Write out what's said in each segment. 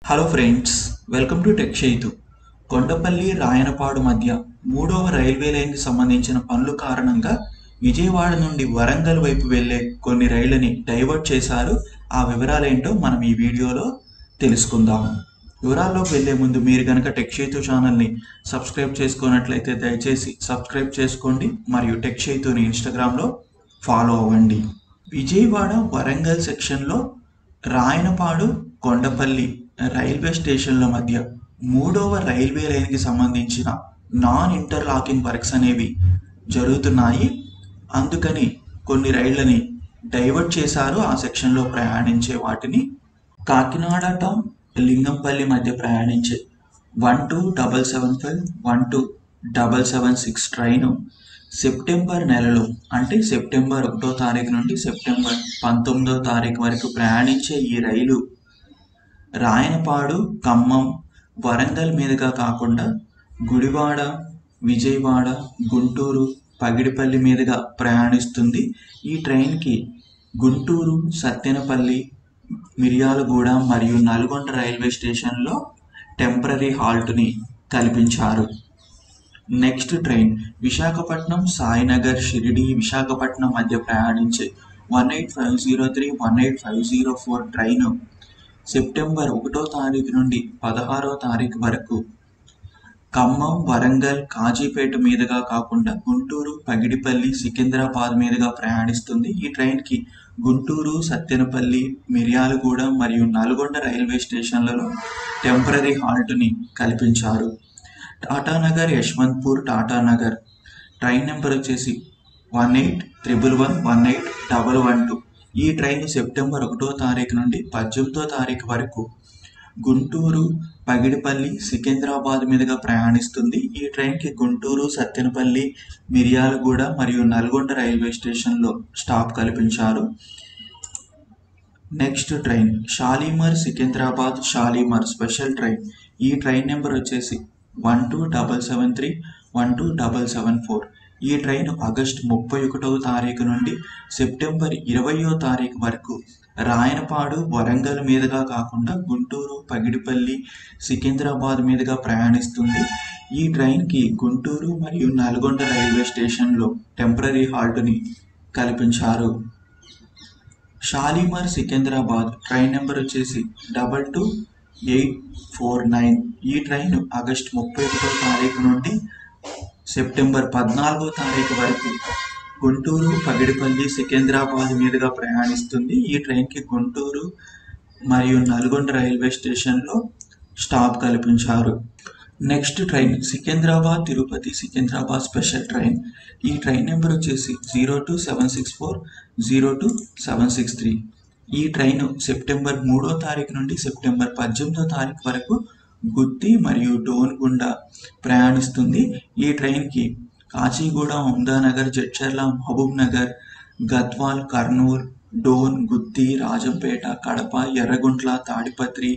hello friends welcome to tech షైతు కొండపల్లి రాయనపాడు మధ్య మూడవ రైల్వే లైన్కి సంబంధించిన పనుల కారణంగా విజయవాడ నుండి వరంగల్ వైపు వెళ్ళే కొన్ని రైళ్లని డైవర్ట్ చేశారు ఆ వివరాలేంటో మనం ఈ వీడియోలో తెలుసుకుందాం వివరాల్లోకి వెళ్లే ముందు మీరు కనుక టెక్ షైతు ఛానల్ని సబ్స్క్రైబ్ చేసుకున్నట్లయితే దయచేసి సబ్స్క్రైబ్ చేసుకోండి మరియు టెక్ షైతుని ఇన్స్టాగ్రామ్లో ఫాలో అవ్వండి విజయవాడ వరంగల్ సెక్షన్లో రాయనపాడు కొండపల్లి రైల్వే స్టేషన్ల మధ్య మూడవ రైల్వే లైన్కి సంబంధించిన నాన్ ఇంటర్లాకింగ్ వర్క్స్ అనేవి జరుగుతున్నాయి అందుకని కొన్ని రైళ్లని డైవర్ట్ చేశారు ఆ సెక్షన్లో ప్రయాణించే వాటిని కాకినాడ టౌన్ లింగంపల్లి మధ్య ప్రయాణించే one two double seven five one two double seven six train September నెలలో అంటే సెప్టెంబర్ ఒకటో తారీఖు నుండి సెప్టెంబర్ పంతొమ్మిదో తారీఖు వరకు ప్రయాణించే ఈ రైలు రాయనపాడు ఖమ్మం వరంగల్ మీదుగా కాకుండా గుడివాడ విజయవాడ గుంటూరు పగిడిపల్లి మీదుగా ప్రయాణిస్తుంది ఈ ట్రైన్కి గుంటూరు సత్తెనపల్లి మిర్యాలగూడ మరియు నల్గొండ రైల్వే స్టేషన్లో టెంపరీ హాల్ట్ని కల్పించారు నెక్స్ట్ ట్రైన్ విశాఖపట్నం సాయినగర్ షిరిడి విశాఖపట్నం మధ్య ప్రయాణించే one eight five zero three one eight five zero four train September ఒకటో తారీఖు నుండి పదహారో తారీఖు వరకు ఖమ్మం వరంగల్ కాజీపేట మీదుగా కాకుండా గుంటూరు పగిడిపల్లి సికింద్రాబాద్ మీదుగా ప్రయాణిస్తుంది ఈ ట్రైన్కి గుంటూరు సత్తెనపల్లి మిర్యాలగూడ మరియు నల్గొండ రైల్వే స్టేషన్లలో టెంపరీ హాల్ట్ని కల్పించారు టాటానగర్ యశ్వంత్పూర్ టాటానగర్ ట్రైన్ నెంబర్ వచ్చేసి one eight triple one one eight double one two ఈ ట్రైన్ సెప్టెంబర్ ఒకటో తారీఖు నుండి పద్దెనిమిదో తారీఖు వరకు గుంటూరు పగిడిపల్లి సికింద్రాబాద్ మీదుగా ప్రయాణిస్తుంది ఈ ట్రైన్కి గుంటూరు సత్తెనపల్లి మిర్యాలగూడ మరియు నల్గొండ రైల్వే స్టేషన్లో స్టాప్ కల్పించారు next train Shalimar Secunderabad Shalimar special train ఈ ట్రైన్ నెంబర్ వచ్చేసి one two double seven three one two double seven four ఈ ట్రైన్ ఆగస్టు ముప్పై ఒకటవ తారీఖు నుండి సెప్టెంబర్ ఇరవయో తారీఖు వరకు రాయనపాడు వరంగల్ మీదుగా కాకుండా గుంటూరు పగిడిపల్లి సికింద్రాబాద్ మీదుగా ప్రయాణిస్తుంది ఈ ట్రైన్కి గుంటూరు మరియు నల్గొండ రైల్వే స్టేషన్లో టెంపరీ హాల్ట్ని కల్పించారు షాలీమార్ సికింద్రాబాద్ ట్రైన్ నెంబర్ వచ్చేసి double two eight four nine ఈ ట్రైన్ ఆగస్టు ముప్పై ఒకటో తారీఖు నుండి సెప్టెంబర్ పద్నాలుగో తారీఖు వరకు గుంటూరు పగిడిపల్లి సికింద్రాబాద్ మీదుగా ప్రయాణిస్తుంది ఈ ట్రైన్కి గుంటూరు మరియు నల్గొండ రైల్వే స్టేషన్లో స్టాప్ కల్పించారు next train Secunderabad Tirupati Secunderabad special train ఈ ట్రైన్ నెంబర్ వచ్చేసి zero two seven six four zero two seven six three ఈ ట్రైన్ సెప్టెంబర్ మూడో తారీఖు నుండి సెప్టెంబర్ పద్దెనిమిదో తారీఖు వరకు గుత్తి మరియు డోన్ గుండా ప్రయాణిస్తుంది ఈ ట్రైన్కి కాచిగూడ ఉమ్దానగర్ జడ్చర్ల మహబూబ్ నగర్ గద్వాల్ కర్నూల్ డోన్ గుత్తి రాజంపేట కడప ఎర్రగుంట్ల తాడిపత్రి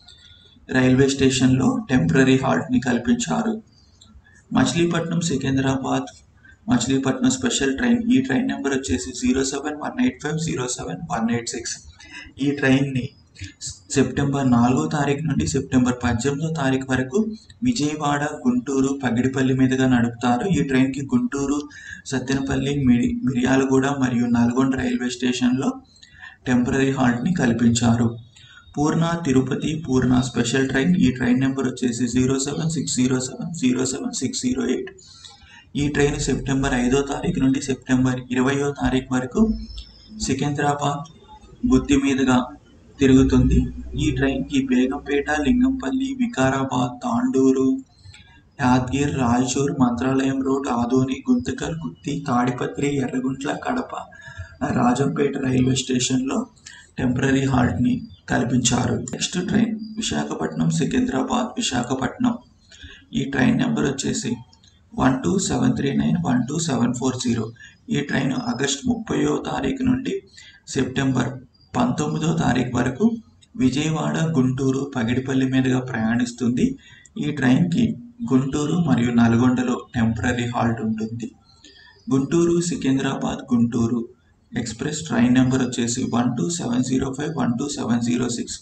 రైల్వే స్టేషన్లో టెంపరీ హాల్ట్ని కల్పించారు మచిలీపట్నం సికింద్రాబాద్ మచిలీపట్నం స్పెషల్ ట్రైన్ ఈ ట్రైన్ నెంబర్ వచ్చేసి zero seven one eight five zero seven one eight six ఈ ట్రైన్ని సెప్టెంబర్ నాలుగో తారీఖు నుండి సెప్టెంబర్ పద్దెనిమిదో తారీఖు వరకు విజయవాడ గుంటూరు పగిడిపల్లి మీదుగా నడుపుతారు ఈ ట్రైన్కి గుంటూరు సత్తెనపల్లి మిరి మిర్యాలగూడ మరియు నల్గొండ రైల్వే స్టేషన్లో టెంపరీ హాల్ట్ని కల్పించారు పూర్ణ తిరుపతి పూర్ణ స్పెషల్ ట్రైన్ ఈ ట్రైన్ నెంబర్ వచ్చేసి zero seven six zero seven zero seven six zero eight ఈ ట్రైన్ సెప్టెంబర్ ఐదో తారీఖు నుండి సెప్టెంబర్ ఇరవయో తారీఖు వరకు సికింద్రాబాద్ గుత్తి మీదుగా తిరుగుతుంది ఈ ట్రైన్కి బేగంపేట లింగంపల్లి వికారాబాద్ తాండూరు యాద్గిర్ రాయచూర్ మంత్రాలయం రోడ్ ఆదోని గుంతకల్ గుత్తి తాడిపత్రి ఎర్రగుంట్ల కడప రాజంపేట రైల్వే స్టేషన్లో టెంపరీ హాల్ట్ని కల్పించారు నెక్స్ట్ ట్రైన్ విశాఖపట్నం సికింద్రాబాద్ విశాఖపట్నం ఈ ట్రైన్ నెంబర్ వచ్చేసి one two seven three nine one two seven four zero ఈ ట్రైన్ ఆగస్ట్ ముప్పయో తారీఖు నుండి సెప్టెంబర్ పంతొమ్మిదో తారీఖు వరకు విజయవాడ గుంటూరు పగిడిపల్లి మీదుగా ప్రయాణిస్తుంది ఈ ట్రైన్కి గుంటూరు మరియు నల్గొండలో టెంపరీ హాల్ట్ ఉంటుంది Guntur Secunderabad Guntur express train number వచ్చేసి one two seven zero five one two seven zero six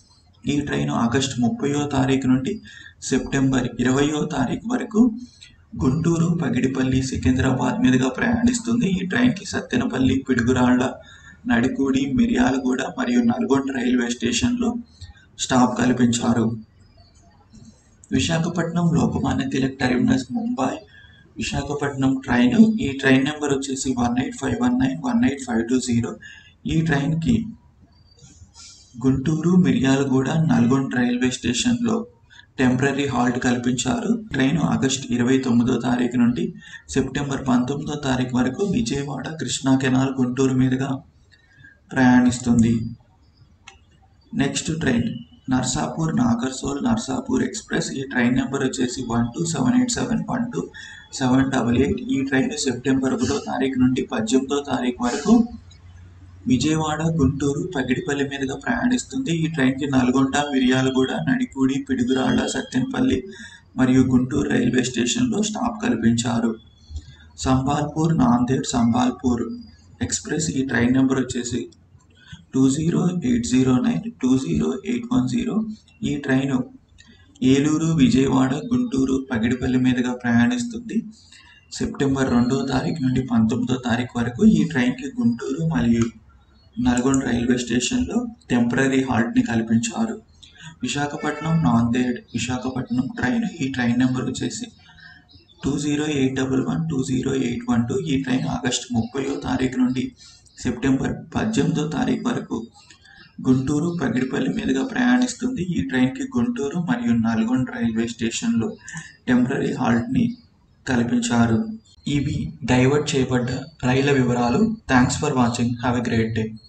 ఈ ట్రైన్ ఆగస్టు ముప్పయో తారీఖు నుండి సెప్టెంబర్ ఇరవయో తారీఖు వరకు గుంటూరు పగిడిపల్లి సికింద్రాబాద్ మీదుగా ప్రయాణిస్తుంది ఈ ట్రైన్కి సత్తెనపల్లి పిడుగురాళ్ల నడికూడి మిర్యాలగూడ మరియు నల్గొండ రైల్వే స్టేషన్లో స్టాప్ కల్పించారు విశాఖపట్నం లోకమాన్య తిలక్ టెర్మినస్ ముంబై విశాఖపట్నం ట్రైన్ ఈ ట్రైన్ నెంబర్ వచ్చేసి one eight five one nine one eight five two zero ఈ ట్రైన్కి గుంటూరు మిర్యాలగూడ నల్గొండ రైల్వే స్టేషన్లో టెంపరీ హాల్ట్ కల్పించారు ట్రైన్ ఆగస్టు ఇరవై తొమ్మిదో తారీఖు నుండి సెప్టెంబర్ పంతొమ్మిదో తారీఖు వరకు విజయవాడ కృష్ణా కెనాల్ గుంటూరు మీదుగా ప్రయాణిస్తుంది next train Narsapur Nagarsol Narsapur express ఈ ట్రైన్ నెంబర్ వచ్చేసి one two seven eight seven one two seven double eight ఈ ట్రైన్ సెప్టెంబర్ ఒకటో తారీఖు నుండి పద్దెనిమిదో తారీఖు వరకు విజయవాడ గుంటూరు పగిడిపల్లి మీదుగా ప్రయాణిస్తుంది ఈ ట్రైన్కి నల్గొండ మిర్యాలగూడ నడికూడి పిడుగురాళ్ళ సత్తెనపల్లి మరియు గుంటూరు రైల్వే స్టేషన్లో స్టాప్ కల్పించారు సంబాల్పూర్ నాందేడ్ సంబాల్పూర్ ఎక్స్ప్రెస్ ఈ ట్రైన్ నెంబర్ వచ్చేసి two zero eight zero nine two zero eight one zero ఈ ట్రైను ఏలూరు విజయవాడ గుంటూరు పగిడిపల్లి మీదుగా ప్రయాణిస్తుంది సెప్టెంబర్ రెండో తారీఖు నుండి పంతొమ్మిదో తారీఖు వరకు ఈ ట్రైన్కి గుంటూరు మరియు నల్గొండ రైల్వే స్టేషన్లో టెంపరీ హాల్ట్ని కల్పించారు విశాఖపట్నం నాందేడ్ విశాఖపట్నం ట్రైన్ ఈ ట్రైన్ నెంబర్ వచ్చేసి two zero eight double one two zero eight one two ఈ ట్రైన్ ఆగస్టు ముప్పయో తారీఖు నుండి సెప్టెంబర్ పద్దెనిమిదో తారీఖు వరకు గుంటూరు పగిడిపల్లి మీదుగా ప్రయాణిస్తుంది ఈ ట్రైన్కి గుంటూరు మరియు నల్గొండ రైల్వే స్టేషన్లో టెంపరీ హాల్ట్ని కల్పించారు ఇవి డైవర్ట్ చేయబడ్డ రైళ్ల వివరాలు thanks for watching have a great day